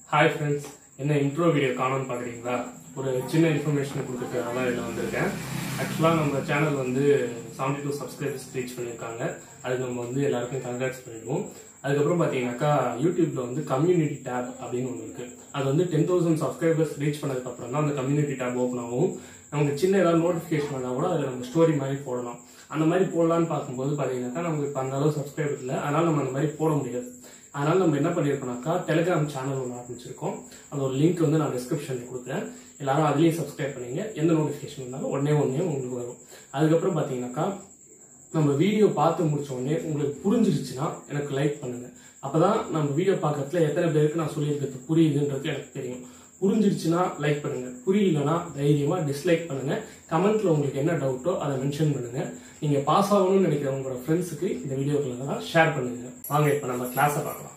hi friends என்ன intro video காணும்னு பார்க்குறீங்களா ஒரு சின்ன இன்ஃபர்மேஷன் கொடுத்துருக்காங்க தான் இதில் வந்திருக்கேன் ஆக்சுவலாக நம்ம சேனல் வந்து செவன்டி டூ சப்ஸ்கிரைபர்ஸ் ரீச் பண்ணியிருக்காங்க அதுக்கு நம்ம வந்து எல்லாருக்கும் கங்க்ராட்ஸ் பண்ணிடுவோம் அதுக்கப்புறம் பார்த்தீங்கன்னாக்கா யூடியூப்ல வந்து கம்யூனிட்டி டேப் அப்படின்னு ஒன்று இருக்கு அது வந்து டென் தௌசண்ட் சப்ஸ்கிரைபர்ஸ் ரீச் பண்ணதுக்கப்புறம் தான் அந்த கம்யூனிட்டி டேப் ஓப்பன் ஆகும் நமக்கு சின்ன ஏதாவது நோட்டிஃபிகேஷன் வந்தால் கூட அதில் நம்ம ஸ்டோரி மாதிரி போடலாம் அந்த மாதிரி போடலான்னு பார்க்கும்போது பார்த்தீங்கன்னாக்கா நமக்கு இப்போ அந்த அளவு சப்ஸ்கிரைபர் இல்லை அதனால நம்ம அந்த மாதிரி போட முடியாது அதனால நம்ம என்ன பண்ணியிருக்கோம்னாக்கா டெலிகிராம் சேனல் ஒன்று ஆரம்பிச்சிருக்கோம் அந்த ஒரு லிங்க் வந்து நான் டிஸ்கிரிப்ஷனில் கொடுக்குறேன் எல்லாரும் அதுலேயும் சப்ஸ்கிரைப் பண்ணீங்க எந்த நோட்டிஃபிகேஷன் இருந்தாலும் உடனே உடனே உங்களுக்கு வரும் அதுக்கப்புறம் பார்த்தீங்கன்னாக்கா நம்ம வீடியோ பார்த்து முடிச்ச உடனே உங்களுக்கு புரிஞ்சிருச்சுன்னா எனக்கு லைக் பண்ணுங்க அப்பதான் நம்ம வீடியோ பார்க்கறதுல எத்தனை பேருக்கு நான் சொல்லியிருக்கிறது புரியுதுன்றது எனக்கு தெரியும் புரிஞ்சிருச்சுன்னா லைக் பண்ணுங்க புரியலனா தைரியமா டிஸ்லைக் பண்ணுங்க கமெண்ட்ல உங்களுக்கு என்ன டவுட்டோ அதை மென்ஷன் பண்ணுங்க நீங்க பாஸ் ஆகணும்னு நினைக்கிற உங்களோட ஃப்ரெண்ட்ஸுக்கு இந்த வீடியோக்களை ஷேர் பண்ணுங்க வாங்க இப்போ நம்ம கிளாஸை பார்க்கலாம்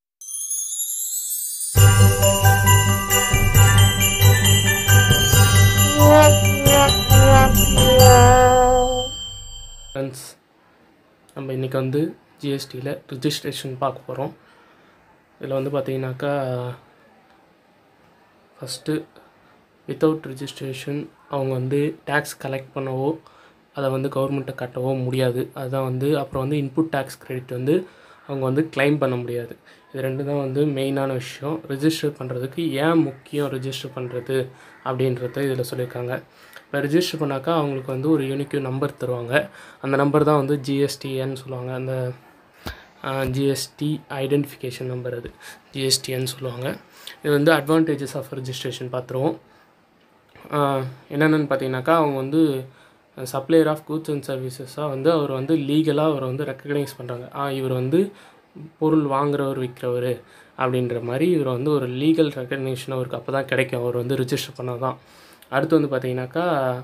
ஃப்ரெண்ட்ஸ் நம்ம இன்றைக்கி வந்து ஜிஎஸ்டியில் ரிஜிஸ்ட்ரேஷன் பார்க்க போகிறோம் இதில் வந்து பார்த்தீங்கன்னாக்கா ஃபஸ்ட்டு வித்தவுட் ரிஜிஸ்ட்ரேஷன் அவங்க வந்து டேக்ஸ் கலெக்ட் பண்ணவோ அதை வந்து கவர்மெண்ட்டை கட்டவோ முடியாது அதுதான் வந்து அப்புறம் வந்து இன்புட் டேக்ஸ் கிரெடிட் வந்து அவங்க வந்து கிளைம் பண்ண முடியாது இது ரெண்டு தான் வந்து மெயினான விஷயம் ரிஜிஸ்டர் பண்ணுறதுக்கு ஏன் முக்கியம் ரிஜிஸ்டர் பண்ணுறது அப்படின்றத இதில் சொல்லியிருக்காங்க இப்போ ரிஜிஸ்டர் பண்ணாக்கா அவங்களுக்கு வந்து ஒரு யூனிக்யூ நம்பர் தருவாங்க அந்த நம்பர் தான் வந்து ஜிஎஸ்டின்னு சொல்லுவாங்க அந்த ஜிஎஸ்டி ஐடென்டிஃபிகேஷன் நம்பர் அது ஜிஎஸ்டின்னு சொல்லுவாங்க இது வந்து அட்வான்டேஜஸ் ஆஃப் ரிஜிஸ்ட்ரேஷன் பார்த்துருவோம் என்னென்னு பார்த்தீங்கன்னாக்கா அவங்க வந்து சப்ளையர் ஆஃப் கூட்ஸ் அண்ட் சர்வீசஸாக வந்து அவர் வந்து லீகலாக அவரை வந்து ரெக்கக்னைஸ் பண்ணுறாங்க ஆ இவர் வந்து பொருள் வாங்குறவர் விற்கிறவர் அப்படின்ற மாதிரி இவர் வந்து ஒரு லீகல் ரெக்கக்னேஷன் அவருக்கு அப்போ தான் கிடைக்கும் அவர் வந்து ரிஜிஸ்டர் பண்ணால் தான் அடுத்து வந்து பார்த்தீங்கன்னாக்கா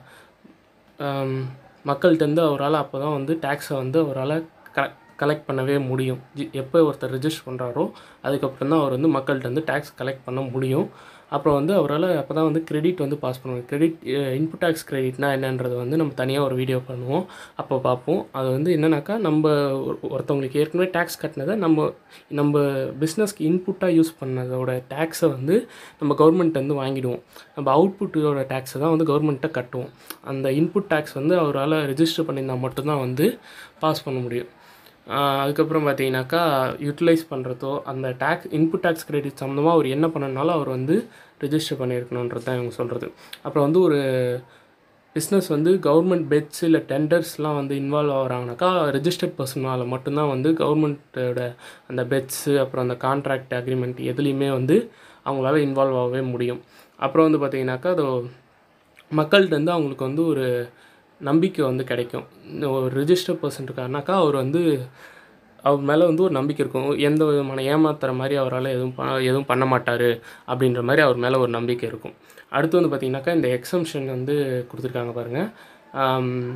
மக்கள்கிட்டருந்து அவரால் அப்போ தான் வந்து டேக்ஸை வந்து அவரால் க கலெக்ட் பண்ணவே முடியும் ஜி எப்போ ஒருத்தர் ரிஜிஸ்டர் பண்ணுறாரோ அதுக்கப்புறம் தான் அவர் வந்து மக்கள்கிட்ட வந்து டேக்ஸ் கலெக்ட் பண்ண முடியும் அப்புறம் வந்து அவரால் அப்போ தான் வந்து கிரெடிட் வந்து பாஸ் பண்ணுவாங்க கிரெடிட் இன்புட் டேக்ஸ் கிரெடிட்னா என்னன்றது வந்து நம்ம தனியாக ஒரு வீடியோ பண்ணுவோம் அப்போ பார்ப்போம் அது வந்து என்னன்னாக்கா நம்ம ஒருத்தவங்களுக்கு ஏற்கனவே டேக்ஸ் கட்டினதை நம்ம நம்ம பிஸ்னஸ்க்கு இன்புட்டாக யூஸ் பண்ணதோட டேக்ஸை வந்து நம்ம கவர்மெண்ட் வந்து வாங்கிடுவோம் நம்ம அவுட்புட்டோட டேக்ஸை தான் வந்து கவர்மெண்ட்டை கட்டுவோம் அந்த இன்புட் டேக்ஸ் வந்து அவரால் ரெஜிஸ்டர் பண்ணியிருந்தால் மட்டும்தான் வந்து பாஸ் பண்ண முடியும் அதுக்கப்புறம் பார்த்தீங்கன்னாக்கா யூட்டிலைஸ் பண்ணுறதோ அந்த டேக்ஸ் இன்புட் டேக்ஸ் கிரெடிட் சம்மந்தமாக அவர் என்ன பண்ணனாலும் அவர் வந்து ரிஜிஸ்டர் பண்ணியிருக்கணுன்றது தான் இவங்க சொல்கிறது அப்புறம் வந்து ஒரு பிஸ்னஸ் வந்து கவர்மெண்ட் பெட்ஸ் இல்லை டெண்டர்ஸ்லாம் வந்து இன்வால்வ் ஆகிறாங்கனாக்கா ரெஜிஸ்டர்ட் பர்சனால் மட்டும்தான் வந்து கவர்மெண்ட்டோட அந்த பெட்ஸு அப்புறம் அந்த கான்ட்ராக்ட் அக்ரிமெண்ட் எதுலேயுமே வந்து அவங்களால இன்வால்வ் ஆகவே முடியும் அப்புறம் வந்து பார்த்திங்கனாக்கா அது மக்கள்கிட்ட வந்து அவங்களுக்கு வந்து ஒரு நம்பிக்கை வந்து கிடைக்கும் ஒரு ரிஜிஸ்டர் பர்சன் இருக்காருனாக்கா அவர் வந்து அவர் மேலே வந்து ஒரு நம்பிக்கை இருக்கும் எந்த விதமான ஏமாத்துற மாதிரி அவரால் எதுவும் ப எதுவும் பண்ண மாட்டார் அப்படின்ற மாதிரி அவர் மேலே ஒரு நம்பிக்கை இருக்கும் அடுத்து வந்து பார்த்திங்கனாக்கா இந்த எக்ஸம்ஷன் வந்து கொடுத்துருக்காங்க பாருங்கள்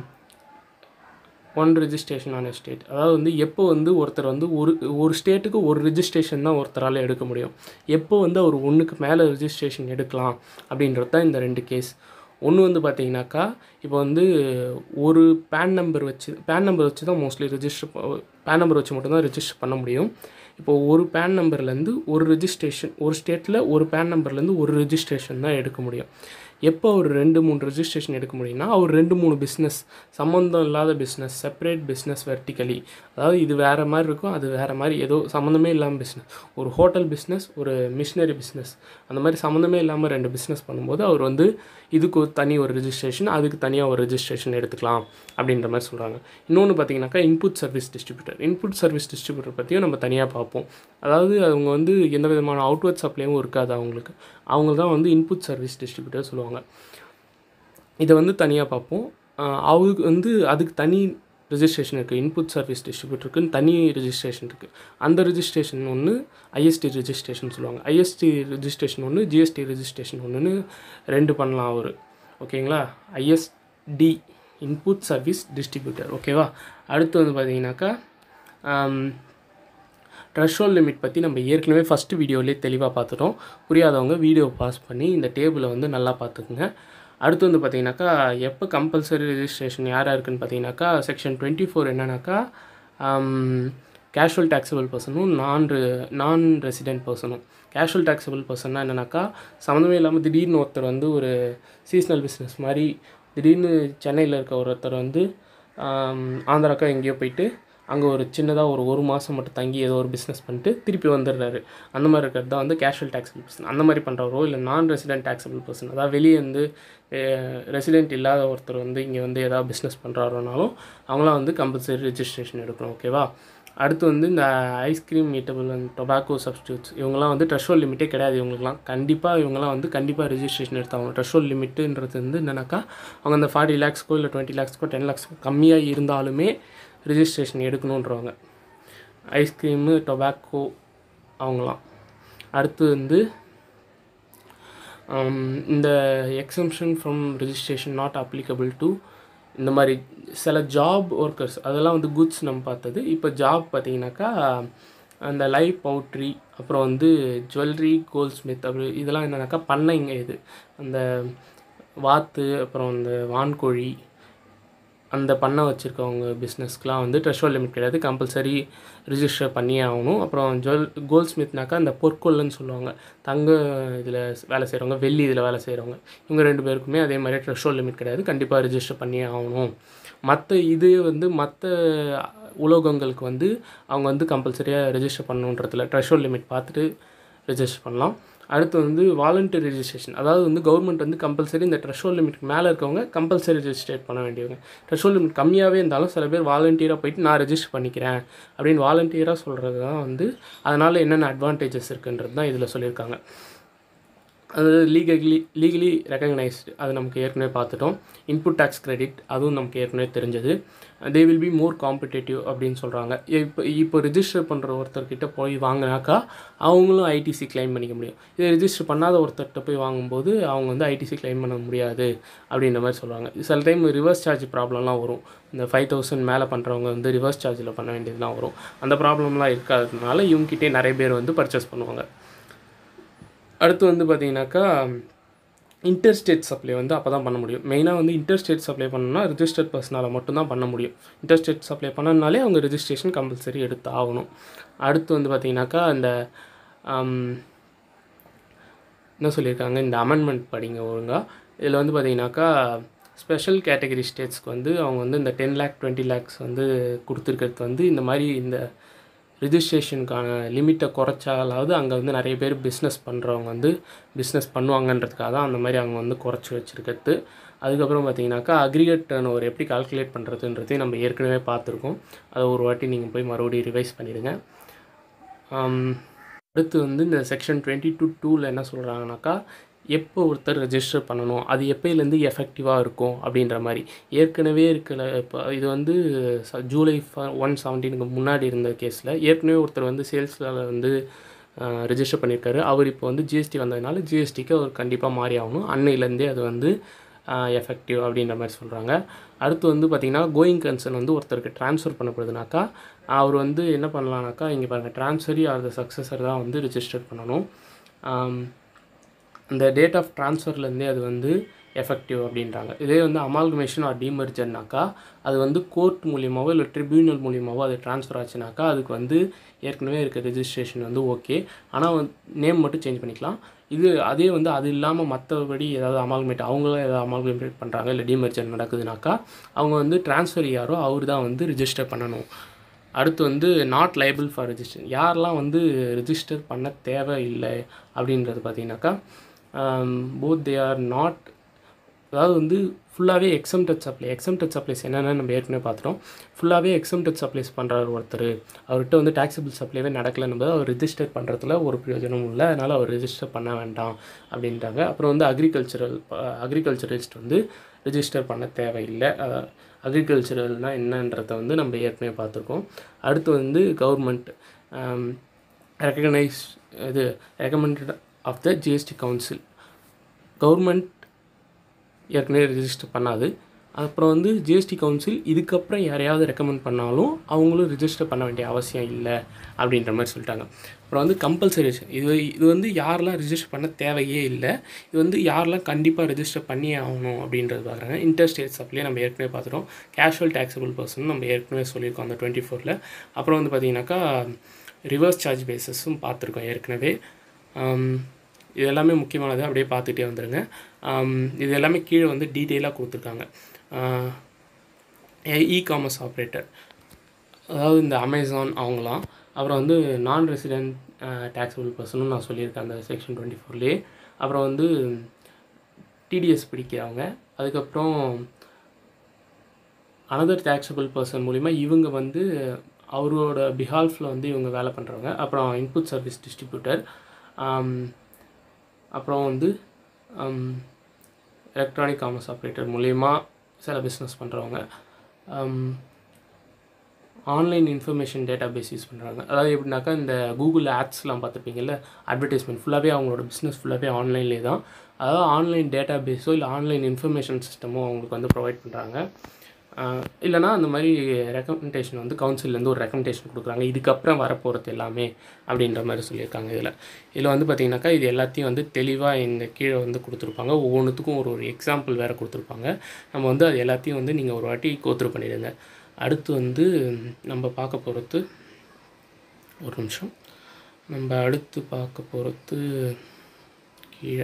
ஒன் ரிஜிஸ்ட்ரேஷன் ஆன் ஸ்டேட் அதாவது வந்து எப்போ வந்து ஒருத்தர் வந்து ஒரு ஒரு ஸ்டேட்டுக்கு ஒரு ரிஜிஸ்ட்ரேஷன் தான் ஒருத்தரால் எடுக்க முடியும் எப்போ வந்து அவர் ஒன்றுக்கு மேலே ரிஜிஸ்ட்ரேஷன் எடுக்கலாம் அப்படின்றது தான் இந்த ரெண்டு கேஸ் ஒன்று வந்து பார்த்தீங்கன்னாக்கா இப்போ வந்து ஒரு பேன் நம்பர் வச்சு பேன் நம்பர் வச்சு தான் மோஸ்ட்லி ரிஜிஸ்டர் பேன் நம்பர் வச்சு மட்டும்தான் ரிஜிஸ்டர் பண்ண முடியும் இப்போ ஒரு பேன் நம்பர்லேருந்து ஒரு ரிஜிஸ்ட்ரேஷன் ஒரு ஸ்டேட்டில் ஒரு பேன் நம்பர்லேருந்து ஒரு ரிஜிஸ்ட்ரேஷன் தான் எடுக்க முடியும் எப்போ ஒரு ரெண்டு மூணு ரிஜிஸ்ட்ரேஷன் எடுக்க முடியும்னா அவர் ரெண்டு மூணு பிஸ்னஸ் சம்மந்தம் இல்லாத பிஸ்னஸ் செப்பரேட் பிஸ்னஸ் வெர்டிக்கலி அதாவது இது வேறு மாதிரி இருக்கும் அது வேறு மாதிரி ஏதோ சம்மந்தமே இல்லாமல் பிஸ்னஸ் ஒரு ஹோட்டல் பிஸ்னஸ் ஒரு மிஷினரி பிஸ்னஸ் அந்த மாதிரி சம்மந்தமே இல்லாமல் ரெண்டு பிஸ்னஸ் பண்ணும்போது அவர் வந்து இதுக்கு ஒரு தனி ஒரு ரிஜிஸ்ட்ரேஷன் அதுக்கு தனியாக ஒரு ரிஜிஸ்ட்ரேஷன் எடுத்துக்கலாம் அப்படின்ற மாதிரி சொல்கிறாங்க இன்னொன்று பார்த்தீங்கன்னாக்கா input service distributor input service distributor பற்றியும் நம்ம தனியாக பார்ப்போம் அதாவது அவங்க வந்து எந்த விதமான அவுட்வர்ட் சப்ளையும் இருக்காது அவங்களுக்கு அவங்க தான் வந்து இன்புட் சர்வீஸ் டிஸ்ட்ரிபியூட்டர் சொல்லுவாங்க இதை வந்து தனியாக பார்ப்போம் அவருக்கு வந்து அதுக்கு தனி ரிஜிஸ்ட்ரேஷன் இருக்குது இன்புட் சர்வீஸ் டிஸ்ட்ரிபியூட்டருக்குன்னு தனி ரிஜிஸ்ட்ரேஷன் இருக்குது அந்த ரிஜிஸ்ட்ரேஷன் ஒன்று ஐஎஸ்டி ரிஜிஸ்ட்ரேஷன் சொல்லுவாங்க ஐஎஸ்டி ரிஜிஸ்ட்ரேஷன் ஒன்று ஜிஎஸ்டி ரிஜிஸ்ட்ரேஷன் ஒன்றுன்னு ரெண்டு பண்ணலாம் அவர் ஓகேங்களா ஐஎஸ்டி இன்புட் சர்வீஸ் டிஸ்ட்ரிபியூட்டர் ஓகேவா அடுத்து வந்து பார்த்தீங்கன்னாக்கா த்ரெஷோல் லிமிட் பற்றி நம்ம ஏற்கனவே ஃபஸ்ட்டு வீடியோலேயே தெளிவாக பார்த்துட்டோம் புரியாதவங்க வீடியோ பாஸ் பண்ணி இந்த டேபிளை வந்து நல்லா பார்த்துக்குங்க அடுத்து வந்து பார்த்தீங்கன்னாக்கா எப்போ கம்பல்சரி ரிஜிஸ்ட்ரேஷன் யாராக இருக்குன்னு பார்த்தீங்கன்னாக்கா செக்ஷன் டுவெண்ட்டி ஃபோர் என்னன்னாக்கா கேஷுவல் டேக்ஸபிள் பர்சனும் நான் நான் ரெசிடென்ட் பர்சனும் கேஷுவல் டேக்ஸபிள் பர்சன்னா என்னென்னாக்கா சம்மந்தமே இல்லாமல் திடீர்னு ஒருத்தர் வந்து ஒரு சீஸ்னல் பிஸ்னஸ் மாதிரி திடீர்னு சென்னையில் இருக்க ஒருத்தர் வந்து ஆம், ஆந்திராக்கா எங்கேயோ போயிட்டு அங்கே ஒரு சின்னதாக ஒரு ஒரு மாதம் மட்டும் தங்கி ஏதோ ஒரு பிஸ்னஸ் பண்ணிட்டு திருப்பி வந்துடுறாரு அந்த மாதிரி இருக்கிறது தான் வந்து கேஷுவல் டேக்ஸபிள் பர்சன் அந்த மாதிரி பண்ணுறவரோ இல்லை நான் ரெசிடென்ட் டேக்ஸபிள் பர்சன் அதாவது வெளியே வந்து ரெசிடென்ட் இல்லாத ஒருத்தர் வந்து இங்கே வந்து ஏதாவது பிஸ்னஸ் பண்ணுறாருனாலும் அவங்களாம் வந்து கம்பல்சரி ரெஜிஸ்ட்ரேஷன் எடுக்கணும் ஓகேவா அடுத்து வந்து இந்த ஐஸ்கிரீம் மீட்டபிள் அண்ட் டொபாக்கோ சப்ஸ்டியூட்ஸ் இவங்கலாம் வந்து ட்ரெஷோல் லிமிட்டே கிடையாது இவங்களுக்குலாம் கண்டிப்பாக இவங்கலாம் வந்து கண்டிப்பாக ரெஜிஸ்ட்ரேஷன் எடுத்தாங்க ட்ரெஷோல் லிமிட்டுன்றது வந்து என்னன்னாக்கா அவங்க அந்த ஃபார்ட்டி லேக்ஸ்க்கோ இல்லை டுவெண்ட்டி லேக்ஸ்க்கோ டென் லேக்ஸ்க்கோ கம்மியாக இருந்தாலுமே ரெஜிஸ்ட்ரேஷன் எடுக்கணுன்றவங்க ஐஸ்கிரீமு டொபாக்கோ அவங்களாம் அடுத்து வந்து um, இந்த exemption from registration not applicable to இந்த மாதிரி சில ஜாப் ஒர்க்கர்ஸ் அதெல்லாம் வந்து குட்ஸ் நம்ம பார்த்தது இப்போ ஜாப் பார்த்தீங்கன்னாக்கா அந்த லைவ் பவுட்ரி அப்புறம் வந்து ஜுவல்லரி கோல்ட் ஸ்மித் அப்படி இதெல்லாம் என்னன்னாக்கா பண்ணைங்க இது அந்த வாத்து அப்புறம் அந்த வான்கோழி அந்த பண்ணை வச்சுருக்கவங்க பிஸ்னஸ்க்குலாம் வந்து ட்ரெஷோல் லிமிட் கிடையாது கம்பல்சரி ரிஜிஸ்டர் பண்ணியே ஆகணும் அப்புறம் ஜுவல் கோல்ட் ஸ்மித்னாக்கா அந்த பொற்கொல்லன்னு சொல்லுவாங்க தங்க இதில் வேலை செய்கிறவங்க வெள்ளி இதில் வேலை செய்கிறவங்க இவங்க ரெண்டு பேருக்குமே அதே மாதிரி ட்ரெஷோல் லிமிட் கிடையாது கண்டிப்பாக ரிஜிஸ்டர் பண்ணியே ஆகணும் மற்ற இது வந்து மற்ற உலோகங்களுக்கு வந்து அவங்க வந்து கம்பல்சரியாக ரெஜிஸ்டர் பண்ணணுன்றதுல ட்ரெஷோல் லிமிட் பார்த்துட்டு ரெஜிஸ்டர் பண்ணலாம் அடுத்து வந்து வாலண்டரி ரெஜிஸ்ட்ரேஷன் அதாவது வந்து கவர்மெண்ட் வந்து கம்பல்சரி இந்த த்ரெஷோல் லிமிட் மேலே இருக்கவங்க கம்பல்சரி ரெஜிஸ்ட்ரேட் பண்ண வேண்டியவங்க த்ரெஷோல் லிமிட் கம்மியாகவே இருந்தாலும் சில பேர் வாலண்டியராக போயிட்டு நான் ரெஜிஸ்டர் பண்ணிக்கிறேன் அப்படின்னு வாலண்டியராக சொல்கிறது தான் வந்து அதனால் என்னென்ன அட்வான்டேஜஸ் இருக்குன்றது தான் இதில் சொல்லியிருக்காங்க அது லீகலி லீகலி ரெக்கக்னைஸ்டு அது நமக்கு ஏற்கனவே பார்த்துட்டோம் இன்புட் டேக்ஸ் கிரெடிட் அதுவும் நமக்கு ஏற்கனவே தெரிஞ்சது they will be more competitive அப்படின்னு சொல்கிறாங்க இப்போ இப்போ ரிஜிஸ்டர் பண்ணுற ஒருத்தர்கிட்ட போய் வாங்கினாக்கா அவங்களும் ஐடிசி கிளைம் பண்ணிக்க முடியும் இதை ரிஜிஸ்டர் பண்ணாத ஒருத்தர்கிட்ட போய் வாங்கும்போது அவங்க வந்து ஐடிசி கிளைம் பண்ண முடியாது அப்படின்ற மாதிரி சொல்லுவாங்க சில டைம் ரிவர்ஸ் சார்ஜ் ப்ராப்ளம்லாம் வரும் இந்த ஃபைவ் தௌசண்ட் மேலே பண்ணுறவங்க வந்து ரிவர்ஸ் சார்ஜில் பண்ண வேண்டியதுலாம் வரும் அந்த ப்ராப்ளம்லாம் இருக்காததுனால இவங்ககிட்டே நிறைய பேர் வந்து பர்ச்சேஸ் பண்ணுவாங்க அடுத்து வந்து பார்த்தீங்கன்னாக்கா இன்டர்ஸ்டேட் சப்ளை வந்து அப்போ தான் பண்ண முடியும் மெயினாக வந்து இன்டர்ஸ்டேட் சப்ளை பண்ணணும்னா ரிஜிஸ்டர்ட் பர்சனால் மட்டும்தான் பண்ண முடியும் இன்டர்ஸ்டேட் சப்ளை பண்ணனாலே அவங்க ரெஜிஸ்ட்ரேஷன் கம்பல்சரி எடுத்து ஆகணும் அடுத்து வந்து பார்த்தீங்கன்னாக்கா இந்த ஆம், என்ன சொல்லியிருக்காங்க இந்த அமெண்ட்மெண்ட் படிங்க ஒழுங்காக இதில் வந்து பார்த்தீங்கன்னாக்கா ஸ்பெஷல் கேட்டகரி ஸ்டேட்ஸ்க்கு வந்து அவங்க வந்து இந்த டென் லேக் டுவெண்ட்டி லேக்ஸ் வந்து கொடுத்துருக்கிறது வந்து இந்த மாதிரி இந்த ரிஜிஸ்ட்ரேஷனுக்கான லிமிட்டை குறைச்சாலாவது அங்கே வந்து நிறைய பேர் பிஸ்னஸ் பண்ணுறவங்க வந்து பிஸ்னஸ் பண்ணுவாங்கன்றதுக்காக தான் அந்த மாதிரி அவங்க வந்து குறைச்சி வச்சுருக்கிறது அதுக்கப்புறம் பார்த்தீங்கன்னாக்கா அக்ரிகேட் டர்ன் ஓவர் எப்படி கால்குலேட் பண்ணுறதுன்றதையும் நம்ம ஏற்கனவே பார்த்துருக்கோம் அதை ஒரு வாட்டி நீங்கள் போய் மறுபடியும் ரிவைஸ் பண்ணிடுங்க ஆம், அடுத்து வந்து இந்த செக்ஷன் டுவெண்ட்டி டூ டூவில் என்ன சொல்கிறாங்கனாக்கா எப்போ ஒருத்தர் ரெஜிஸ்டர் பண்ணணும் அது எப்போலேருந்து எஃபெக்டிவாக இருக்கும் அப்படின்ற மாதிரி ஏற்கனவே இருக்கிற இப்போ இது வந்து ச- ஜூலை ஒன் செவன்டீனுக்கு முன்னாடி இருந்த கேஸில் ஏற்கனவே ஒருத்தர் வந்து சேல்ஸில் வந்து ரெஜிஸ்டர் பண்ணியிருக்காரு அவர் இப்போ வந்து ஜிஎஸ்டி வந்ததுனால ஜிஎஸ்டிக்கு அவர் கண்டிப்பாக மாறி ஆகணும் அன்னையிலேருந்தே அது வந்து எஃபெக்டிவ் அப்படின்ற மாதிரி சொல்கிறாங்க அடுத்து வந்து பார்த்திங்கன்னா கோயிங் கன்சர்ன் வந்து ஒருத்தருக்கு ட்ரான்ஸ்ஃபர் பண்ணப்படுதுனாக்கா அவர் வந்து என்ன பண்ணலாம்னாக்கா இங்கே பாருங்கள் ட்ரான்ஸ்ஃபரி ஆர் த சக்ஸஸர் தான் வந்து ரிஜிஸ்டர் பண்ணணும் ஆம், அந்த டேட் ஆஃப் ட்ரான்ஸ்ஃபர்லேருந்தே அது வந்து எஃபெக்டிவ் அப்படின்றாங்க இதே வந்து அமால்கமேஷன் ஆர் டீமர்ஜர்னாக்கா அது வந்து கோர்ட் மூலியமாவோ இல்லை ட்ரிபியூனல் மூலியமாவோ அது ட்ரான்ஸ்ஃபர் ஆச்சுனாக்கா அதுக்கு வந்து ஏற்கனவே இருக்க ரெஜிஸ்ட்ரேஷன் வந்து ஓகே ஆனால் வந்து நேம் மட்டும் சேஞ்ச் பண்ணிக்கலாம் இது அதே வந்து அது இல்லாமல் மற்றபடி ஏதாவது அமால்கமேட் அவங்களும் ஏதாவது அமால்கமேட் பண்ணுறாங்க இல்லை டீமர்ஜர் நடக்குதுனாக்கா அவங்க வந்து ட்ரான்ஸ்ஃபர் யாரோ அவர் தான் வந்து ரிஜிஸ்டர் பண்ணணும் அடுத்து வந்து நாட் லைபிள் ஃபார் ரெஜிஸ்டர் யாரெல்லாம் வந்து ரிஜிஸ்டர் பண்ண தேவையில்லை அப்படின்றது பார்த்தீங்கன்னாக்கா போத் தே ஆர் நாட் அதாவது வந்து ஃபுல்லாகவே எக்ஸம்டட் சப்ளை எக்ஸம்டட் சப்ளைஸ் என்னென்னு நம்ம ஏற்கனவே பார்த்துட்டோம் ஃபுல்லாகவே எக்ஸம்டட் சப்ளைஸ் பண்ணுறாரு ஒருத்தர் அவர்கிட்ட வந்து டாக்ஸபிள் சப்ளைவே நடக்கலைன்னு போது அவர் ரிஜிஸ்டர் பண்ணுறதுல ஒரு பிரயோஜனமும் இல்லை அதனால் அவர் ரிஜிஸ்டர் பண்ண வேண்டாம் அப்படின்றாங்க அப்புறம் வந்து அக்ரிகல்ச்சரல் அக்ரிகல்ச்சரலிஸ்ட் வந்து ரிஜிஸ்டர் பண்ண தேவையில்லை அக்ரிகல்ச்சரல்னால் என்னன்றதை வந்து நம்ம ஏற்கனவே பார்த்துருக்கோம் அடுத்து வந்து கவர்மெண்ட் ரெக்கக்னைஸ் இது recommended of the GST council government ஏற்கனவே ரிஜிஸ்டர் பண்ணாது அப்புறம் வந்து ஜிஎஸ்டி கவுன்சில் இதுக்கப்புறம் யாரையாவது ரெக்கமெண்ட் பண்ணாலும் அவங்களும் ரிஜிஸ்டர் பண்ண வேண்டிய அவசியம் இல்லை அப்படின்ற மாதிரி சொல்லிட்டாங்க அப்புறம் வந்து கம்பல்சரிஷன் இது இது வந்து யாரெல்லாம் ரிஜிஸ்டர் பண்ண தேவையே இல்லை இது வந்து யாரெல்லாம் கண்டிப்பாக ரிஜிஸ்டர் பண்ணியே ஆகணும் அப்படின்றது பார்க்குறாங்க இன்டர்ஸ்டேட் சப்ளே நம்ம ஏற்கனவே பார்த்துட்டோம் கேஷுவல் டேக்ஸபிள் பர்சன் நம்ம ஏற்கனவே சொல்லியிருக்கோம் அந்த டுவெண்ட்டி ஃபோரில் அப்புறம் வந்து பார்த்திங்கனாக்கா ரிவர்ஸ் சார்ஜ் பேசஸும் பார்த்துருக்கோம் ஏற்கனவே ஆம், இது எல்லாமே முக்கியமானது அப்படியே பார்த்துட்டே வந்துடுங்க ஆம், இது எல்லாமே கீழே வந்து டீட்டெயிலாக கொடுத்துருக்காங்க இ காமர்ஸ் ஆப்ரேட்டர் அதாவது இந்த அமேசான் அவங்களாம் அப்புறம் வந்து நான் ரெசிடென்ட் டேக்ஸபிள் பர்சனும் நான் சொல்லியிருக்கேன் அந்த செக்ஷன் டுவெண்ட்டி ஃபோர்லேயே அப்புறம் வந்து டிடிஎஸ் பிடிக்கிறவங்க அதுக்கப்புறம் அனதர் டேக்ஸபிள் பர்சன் மூலிமா இவங்க வந்து அவரோட பிஹால்ஃபில் வந்து இவங்க வேலை பண்ணுறவங்க அப்புறம் இன்புட் சர்வீஸ் டிஸ்ட்ரிபியூட்டர் அப்புறம் வந்து எலக்ட்ரானிக் காமர்ஸ் ஆப்ரேட்டர் மூலிமா சில பிஸ்னஸ் பண்ணுறவங்க online information database use பண்ணுறாங்க அதாவது எப்படின்னாக்கா இந்த கூகுள் ஆட்ஸ்லாம் பார்த்துருப்பீங்கல்ல அட்வர்டைஸ்மெண்ட் ஃபுல்லாகவே அவங்களோட பிஸ்னஸ் ஃபுல்லாகவே ஆன்லைன்லேயே தான் அதாவது ஆன்லைன் டேட்டா பேஸோ இல்லை ஆன்லைன் இன்ஃபர்மேஷன் சிஸ்டமோ அவங்களுக்கு வந்து ப்ரொவைட் பண்ணுறாங்க இல்லைனா அந்த மாதிரி ரெக்கமெண்டேஷன் வந்து கவுன்சிலேருந்து ஒரு ரெக்கமெண்டேஷன் கொடுக்குறாங்க இதுக்கப்புறம் வரப்போகிறது எல்லாமே அப்படின்ற மாதிரி சொல்லியிருக்காங்க இதில் இதில் வந்து பார்த்திங்கனாக்கா இது எல்லாத்தையும் வந்து தெளிவாக இந்த கீழே வந்து கொடுத்துருப்பாங்க ஒவ்வொன்றுத்துக்கும் ஒரு ஒரு எக்ஸாம்பிள் வேறு கொடுத்துருப்பாங்க நம்ம வந்து அது எல்லாத்தையும் வந்து நீங்கள் ஒரு வாட்டி கோத்ரூ பண்ணிடுங்க அடுத்து வந்து நம்ம பார்க்க போகிறது ஒரு நிமிஷம் நம்ம அடுத்து பார்க்க போகிறது கீழே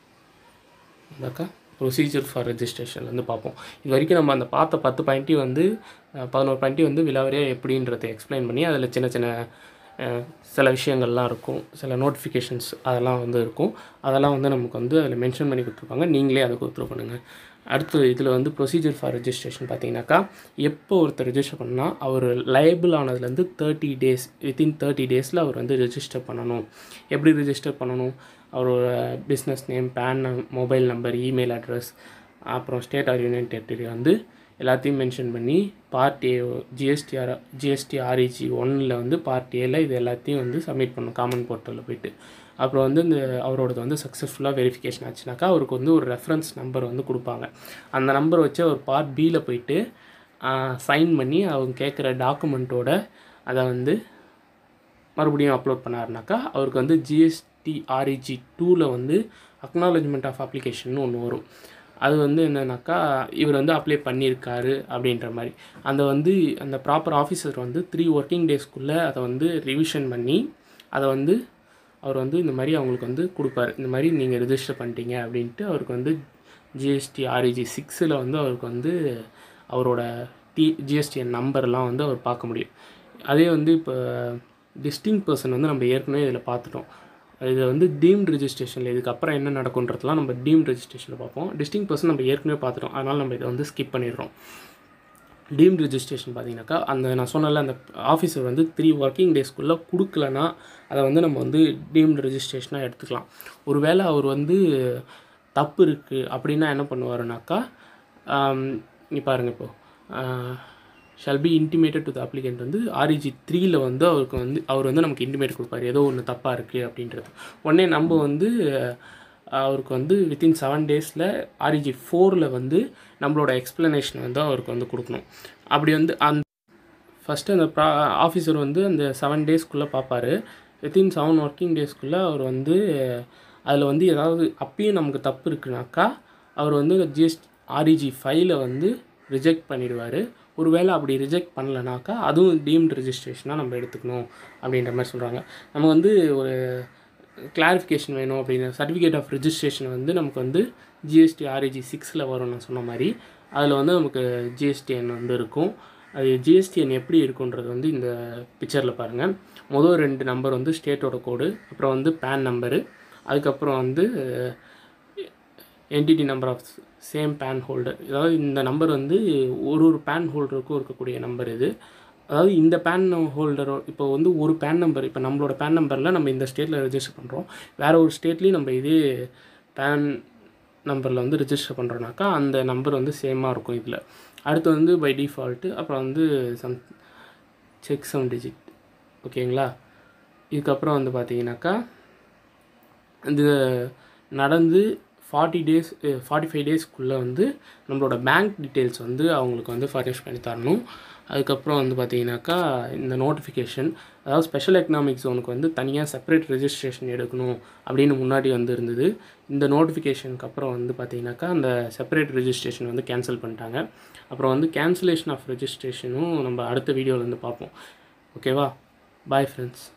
இந்தாக்கா ப்ரொசீஜர் ஃபார் ரெஜிஸ்ட்ரேஷன்லேருந்து பார்ப்போம் இது வரைக்கும் நம்ம அந்த பார்த்த பத்து பாயிண்ட்டையும் வந்து அஹ், பதினோரு பாயிண்ட்டையும் வந்து விலாவரியாக எப்படின்றத எக்ஸ்பிளைன் பண்ணி அதில் சின்ன சின்ன அஹ், சில விஷயங்கள்லாம் இருக்கும் சில நோட்டிஃபிகேஷன்ஸ் அதெல்லாம் வந்து இருக்கும் அதெல்லாம் வந்து நமக்கு வந்து அதில் மென்ஷன் பண்ணி கொடுத்துருப்பாங்க நீங்களே அதை கொடுத்துரு பண்ணுங்கள் அடுத்து இதில் வந்து ப்ரொசீஜர் ஃபார் ரெஜிஸ்ட்ரேஷன் பார்த்தீங்கன்னாக்கா எப்போ ஒருத்தர் ரெஜிஸ்டர் பண்ணால் அவர் லைபிள் ஆனதுலேருந்து தேர்ட்டி டேஸ் வித்தின் தேர்ட்டி டேஸில் அவர் வந்து ரெஜிஸ்டர் பண்ணணும் எப்படி ரெஜிஸ்டர் பண்ணணும் அவரோட business name PAN mobile number email address அப்புறம் ஸ்டேட் ஆர் யூனியன் டெரிட்டரி வந்து எல்லாத்தையும் மென்ஷன் பண்ணி part A GSTR GST REG ஒன்னில் வந்து பார்ட் ஏல இது எல்லாத்தையும் வந்து சப்மிட் பண்ணணும் காமன் போர்ட்டலில் போயிட்டு அப்புறம் வந்து இந்த அவரோடது வந்து சக்ஸஸ்ஃபுல்லாக வெரிஃபிகேஷன் ஆச்சுனாக்கா அவருக்கு வந்து ஒரு ரெஃபரன்ஸ் நம்பர் வந்து கொடுப்பாங்க அந்த நம்பர் வச்சு அவர் பார்ட் பியில் போயிட்டு சைன் பண்ணி அவங்க கேட்குற டாக்குமெண்ட்டோட அதை வந்து மறுபடியும் அப்லோட் பண்ணாருனாக்கா அவருக்கு வந்து ஜிஎஸ்டி ஆர்இஜி டூவில் வந்து அக்னாலஜ்மெண்ட் ஆஃப் அப்ளிகேஷன் ஒன்று வரும் அது வந்து என்னன்னாக்கா இவர் வந்து அப்ளை பண்ணியிருக்காரு அப்படின்ற மாதிரி அந்த வந்து அந்த ப்ராப்பர் ஆஃபீஸர் வந்து த்ரீ ஒர்க்கிங் டேஸ்க்குள்ளே அதை வந்து ரிவிஷன் பண்ணி அதை வந்து அவர் வந்து இந்த மாதிரி அவங்களுக்கு வந்து கொடுப்பாரு இந்த மாதிரி நீங்கள் ரெஜிஸ்டர் பண்ணிட்டீங்க அப்படின்ட்டு அவருக்கு வந்து ஜிஎஸ்டி ஆர்இஜி சிக்ஸில் வந்து அவருக்கு வந்து அவரோட டி ஜிஎஸ்டிஎன் நம்பர்லாம் வந்து அவர் பார்க்க முடியும் அதே வந்து இப்போ டிஸ்டிங் பர்சன் வந்து நம்ம ஏற்கனவே இதில் பார்த்துட்டோம் இது வந்து டீம்ட் ரெஜிஸ்ட்ரேஷனில் இதுக்கப்புறம் என்ன நடக்குன்றதுலாம் நம்ம டீம்ட் ரெஜிஸ்ட்ரேஷனில் பார்ப்போம் டிஸ்டிங் பர்சன் நம்ம ஏற்கனவே பார்த்துட்டோம் அதனால் நம்ம இதை வந்து ஸ்கிப் பண்ணிடுறோம் டீம்ட் ரெஜிஸ்ட்ரேஷன் பார்த்தீங்கன்னாக்கா அந்த நான் சொன்னல அந்த ஆஃபீஸர் வந்து த்ரீ ஒர்க்கிங் டேஸ்க்குள்ளே கொடுக்கலனா அதை வந்து நம்ம வந்து டீம்டு ரெஜிஸ்ட்ரேஷனாக எடுத்துக்கலாம் ஒருவேளை அவர் வந்து தப்பு இருக்குது அப்படின்னா என்ன பண்ணுவாருனாக்கா இங்கே பாருங்கள் இப்போது shall be intimated to the applicant வந்து ஆர்இஜி த்ரீயில் வந்து அவருக்கு வந்து அவர் வந்து நமக்கு இன்டிமேட் கொடுப்பாரு ஏதோ ஒன்று தப்பாக இருக்குது அப்படின்றது உடனே நம்ம வந்து அவருக்கு வந்து வித்தின் செவன் டேஸில் ஆர்இஜி ஃபோரில் வந்து நம்மளோட எக்ஸ்ப்ளனேஷன் வந்து அவருக்கு வந்து கொடுக்கணும் அப்படி வந்து அந்த ஃபஸ்ட்டு அந்த ப்ரா ஆஃபீஸர் வந்து அந்த செவன் டேஸ்க்குள்ளே பார்ப்பாரு வித்தின் செவன் ஒர்க்கிங் டேஸ்க்குள்ளே அவர் வந்து அதில் வந்து ஏதாவது அப்பயும் நமக்கு தப்பு இருக்குனாக்கா அவர் வந்து ஜிஎஸ்டி ஆர்இஜி ஃபைலை வந்து ரிஜெக்ட் பண்ணிடுவார் ஒருவேளை அப்படி ரிஜெக்ட் பண்ணலனாக்கா அதுவும் டீம்டு ரெஜிஸ்ட்ரேஷனாக நம்ம எடுத்துக்கணும் அப்படின்ற மாதிரி சொல்கிறாங்க நம்ம வந்து ஒரு கிளாரிஃபிகேஷன் வேணும் அப்படின்னு சர்டிஃபிகேட் ஆஃப் ரெஜிஸ்ட்ரேஷன் வந்து நமக்கு வந்து ஜிஎஸ்டி ஆர்இஜி சிக்ஸில் வரும் நான் சொன்ன மாதிரி அதில் வந்து நமக்கு ஜிஎஸ்டிஎன் வந்து இருக்கும் அது ஜிஎஸ்டிஎன் எப்படி இருக்குன்றது வந்து இந்த பிக்சரில் பாருங்கள் முதல் ரெண்டு நம்பர் வந்து ஸ்டேட்டோட கோடு அப்புறம் வந்து பேன் நம்பரு அதுக்கப்புறம் வந்து entity number of same PAN holder அதாவது இந்த நம்பர் வந்து ஒரு ஒரு பேன் ஹோல்டருக்கும் இருக்கக்கூடிய நம்பர் இது அதாவது இந்த பேன் ஹோல்டரோ இப்போ வந்து ஒரு பேன் நம்பர் இப்போ நம்மளோட பேன் நம்பரில் நம்ம இந்த ஸ்டேட்டில் ரெஜிஸ்டர் பண்ணுறோம் வேறு ஒரு ஸ்டேட்லேயும் நம்ம இதே பேன் நம்பரில் வந்து ரெஜிஸ்டர் பண்ணுறோன்னாக்கா அந்த நம்பர் வந்து சேமாக இருக்கும் இதில் அடுத்து வந்து பை டிஃபால்ட்டு அப்புறம் வந்து சம் செக் சம் டிஜிட் ஓகேங்களா இதுக்கப்புறம் வந்து பார்த்தீங்கன்னாக்கா இது நடந்து ஃபார்ட்டி டேஸ் ஃபார்ட்டி ஃபைவ் டேஸ்க்குள்ளே வந்து நம்மளோட பேங்க் டீட்டெயில்ஸ் வந்து அவங்களுக்கு வந்து ஃபர்னிஷ் பண்ணி தரணும் அதுக்கப்புறம் வந்து பார்த்தீங்கன்னாக்கா இந்த நோட்டிஃபிகேஷன் அதாவது ஸ்பெஷல் எக்கனாமிக் ஜோனுக்கு வந்து தனியாக செப்பரேட் ரெஜிஸ்ட்ரேஷன் எடுக்கணும் அப்படின்னு முன்னாடி வந்து இருந்தது இந்த நோட்டிஃபிகேஷனுக்கு அப்புறம் வந்து பார்த்தீங்கன்னாக்கா அந்த செப்பரேட் ரெஜிஸ்ட்ரேஷன் வந்து கேன்சல் பண்ணிட்டாங்க அப்புறம் வந்து கேன்சலேஷன் ஆஃப் ரெஜிஸ்ட்ரேஷனும் நம்ம அடுத்த வீடியோவில் வந்து பார்ப்போம் ஓகேவா பாய் ஃப்ரெண்ட்ஸ்